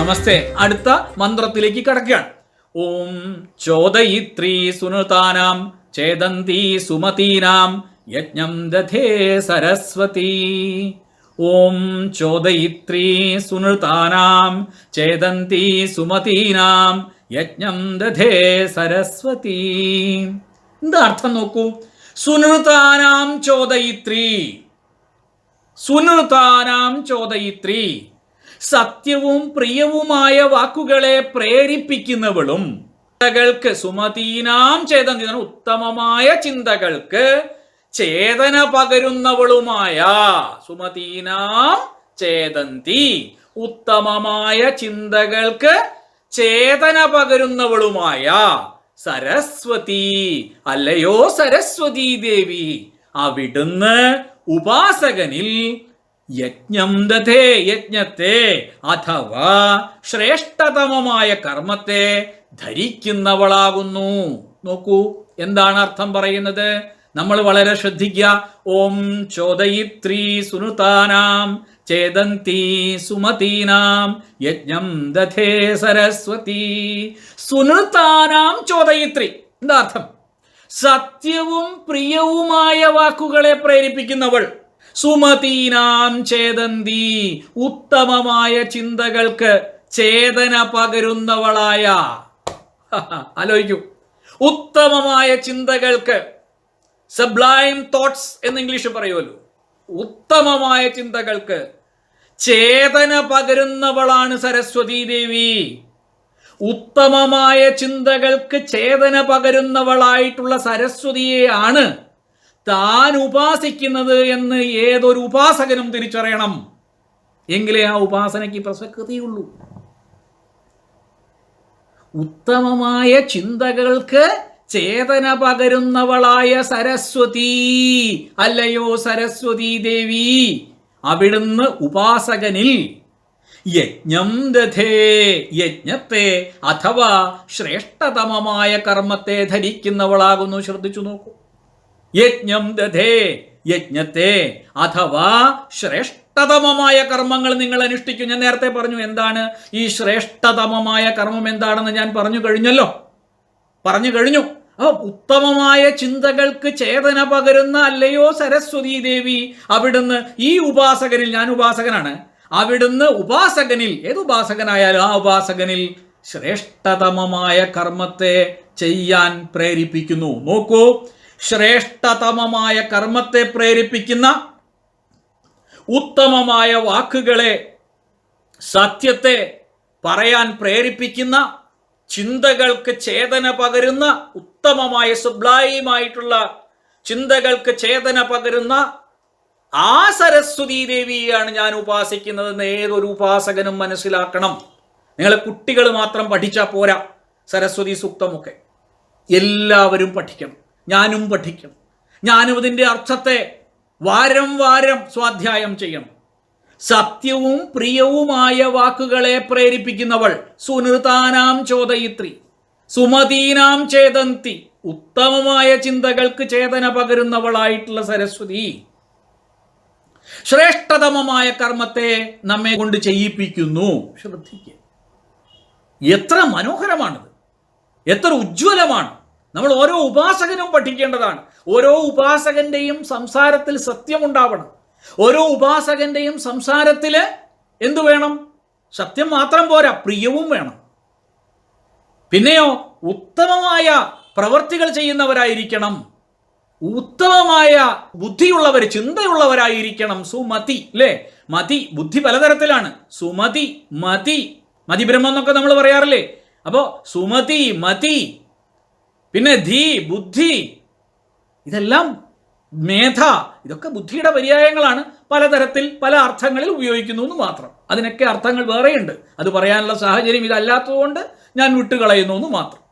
നമസ്തേ അടുത്ത മന്ത്രത്തിലേക്ക് കടക്കുകയാണ് ഓം ചോദയിത്രീ സുനുതാനാം ചേതന്തി സുമതീനാം യജ്ഞം ദധേ സരസ്വതി ഓം ചോദയിത്രീ സുനൃതാനാം ചേതന്തി സുമതീനാം യജ്ഞം ദധേ സരസ്വതി എന്താ അർത്ഥം നോക്കൂ സുനൃതാനാം ചോദയിത്രീ സുനൃതാനാം ചോദയിത്രി സത്യവും പ്രിയവുമായ വാക്കുകളെ പ്രേരിപ്പിക്കുന്നവളും ചിന്തകൾക്ക് സുമതീനാം ചേതന്തി എന്ന് പറഞ്ഞാൽ ഉത്തമമായ ചിന്തകൾക്ക് ചേതന പകരുന്നവളുമായ സുമതീനാം ചേതന്തി ഉത്തമമായ ചിന്തകൾക്ക് ചേതന പകരുന്നവളുമായ സരസ്വതി അല്ലയോ സരസ്വതി ദേവി അവിടുന്ന് ഉപാസകനിൽ യജ്ഞം ദധേ യജ്ഞത്തെ അഥവാ ശ്രേഷ്ഠതമമായ കർമ്മത്തെ ധരിക്കുന്നവളാകുന്നു നോക്കൂ എന്താണ് അർത്ഥം പറയുന്നത് നമ്മൾ വളരെ ശ്രദ്ധിക്കുക ഓം ചോദയിത്രീ സുനുതാനാം ചേതന്തി സുമതീനാം യജ്ഞം ദധേ സരസ്വതി സുനുതാനാം ചോദയിത്രി എന്താ അർത്ഥം സത്യവും പ്രിയവുമായ വാക്കുകളെ പ്രേരിപ്പിക്കുന്നവൾ സുമതീനാം ചേതന്തി ഉത്തമമായ ചിന്തകൾക്ക് ചേതന പകരുന്നവളായ ആലോചിക്കൂ ഉത്തമമായ ചിന്തകൾക്ക് സബ്ലൈം തോട്ട്സ് എന്ന് ഇംഗ്ലീഷ് പറയുമല്ലോ ഉത്തമമായ ചിന്തകൾക്ക് ചേതന പകരുന്നവളാണ് സരസ്വതി ദേവി ഉത്തമമായ ചിന്തകൾക്ക് ചേതന പകരുന്നവളായിട്ടുള്ള സരസ്വതിയെയാണ് താൻ ഉപാസിക്കുന്നത് എന്ന് ഏതൊരു ഉപാസകനും തിരിച്ചറിയണം എങ്കിലേ ആ ഉപാസനയ്ക്ക് പ്രസക്തിയുള്ളൂ ഉത്തമമായ ചിന്തകൾക്ക് ചേതന പകരുന്നവളായ സരസ്വതി അല്ലയോ സരസ്വതി ദേവി അവിടുന്ന് ഉപാസകനിൽ യജ്ഞം ദധേ യജ്ഞത്തെ അഥവാ ശ്രേഷ്ഠതമമായ കർമ്മത്തെ ധരിക്കുന്നവളാകുന്നു ശ്രദ്ധിച്ചു നോക്കൂ യജ്ഞം ദധേ യജ്ഞത്തെ അഥവാ ശ്രേഷ്ഠതമമായ കർമ്മങ്ങൾ നിങ്ങൾ അനുഷ്ഠിക്കും ഞാൻ നേരത്തെ പറഞ്ഞു എന്താണ് ഈ ശ്രേഷ്ഠതമമായ കർമ്മം എന്താണെന്ന് ഞാൻ പറഞ്ഞു കഴിഞ്ഞല്ലോ പറഞ്ഞു കഴിഞ്ഞു അപ്പൊ ഉത്തമമായ ചിന്തകൾക്ക് ചേതന പകരുന്ന അല്ലയോ സരസ്വതി ദേവി അവിടുന്ന് ഈ ഉപാസകനിൽ ഞാൻ ഉപാസകനാണ് അവിടുന്ന് ഉപാസകനിൽ ഏത് ഉപാസകനായാലും ആ ഉപാസകനിൽ ശ്രേഷ്ഠതമമായ കർമ്മത്തെ ചെയ്യാൻ പ്രേരിപ്പിക്കുന്നു നോക്കൂ ശ്രേഷ്ഠതമമായ കർമ്മത്തെ പ്രേരിപ്പിക്കുന്ന ഉത്തമമായ വാക്കുകളെ സത്യത്തെ പറയാൻ പ്രേരിപ്പിക്കുന്ന ചിന്തകൾക്ക് ചേതന പകരുന്ന ഉത്തമമായ സുബ്ലായിമായിട്ടുള്ള ചിന്തകൾക്ക് ചേതന പകരുന്ന ആ സരസ്വതി ദേവിയെയാണ് ഞാൻ ഉപാസിക്കുന്നതെന്ന് ഏതൊരു ഉപാസകനും മനസ്സിലാക്കണം നിങ്ങളെ കുട്ടികൾ മാത്രം പഠിച്ചാൽ പോരാ സരസ്വതി സൂക്തമൊക്കെ എല്ലാവരും പഠിക്കണം ഞാനും പഠിക്കണം ഞാനും ഇതിൻ്റെ അർത്ഥത്തെ വാരം വാരം സ്വാധ്യായം ചെയ്യണം സത്യവും പ്രിയവുമായ വാക്കുകളെ പ്രേരിപ്പിക്കുന്നവൾ സുനൃതാനാം ചോദയിത്രി സുമതീനാം ചേതന്തി ഉത്തമമായ ചിന്തകൾക്ക് ചേതന പകരുന്നവളായിട്ടുള്ള സരസ്വതി ശ്രേഷ്ഠതമമായ കർമ്മത്തെ നമ്മെ കൊണ്ട് ചെയ്യിപ്പിക്കുന്നു ശ്രദ്ധിക്കുക എത്ര മനോഹരമാണിത് എത്ര ഉജ്ജ്വലമാണ് നമ്മൾ ഓരോ ഉപാസകനും പഠിക്കേണ്ടതാണ് ഓരോ ഉപാസകന്റെയും സംസാരത്തിൽ സത്യമുണ്ടാവണം ഓരോ ഉപാസകന്റെയും സംസാരത്തിൽ എന്തു വേണം സത്യം മാത്രം പോരാ പ്രിയവും വേണം പിന്നെയോ ഉത്തമമായ പ്രവർത്തികൾ ചെയ്യുന്നവരായിരിക്കണം ഉത്തമമായ ബുദ്ധിയുള്ളവർ ചിന്തയുള്ളവരായിരിക്കണം സുമതി അല്ലേ മതി ബുദ്ധി പലതരത്തിലാണ് സുമതി മതി മതിബ്രഹ്മം എന്നൊക്കെ നമ്മൾ പറയാറില്ലേ അപ്പോ സുമതി മതി പിന്നെ ധീ ബുദ്ധി ഇതെല്ലാം മേധ ഇതൊക്കെ ബുദ്ധിയുടെ പര്യായങ്ങളാണ് പലതരത്തിൽ പല അർത്ഥങ്ങളിൽ ഉപയോഗിക്കുന്നു എന്ന് മാത്രം അതിനൊക്കെ അർത്ഥങ്ങൾ വേറെയുണ്ട് അത് പറയാനുള്ള സാഹചര്യം ഇതല്ലാത്തതുകൊണ്ട് ഞാൻ വിട്ടുകളയുന്നു എന്ന് മാത്രം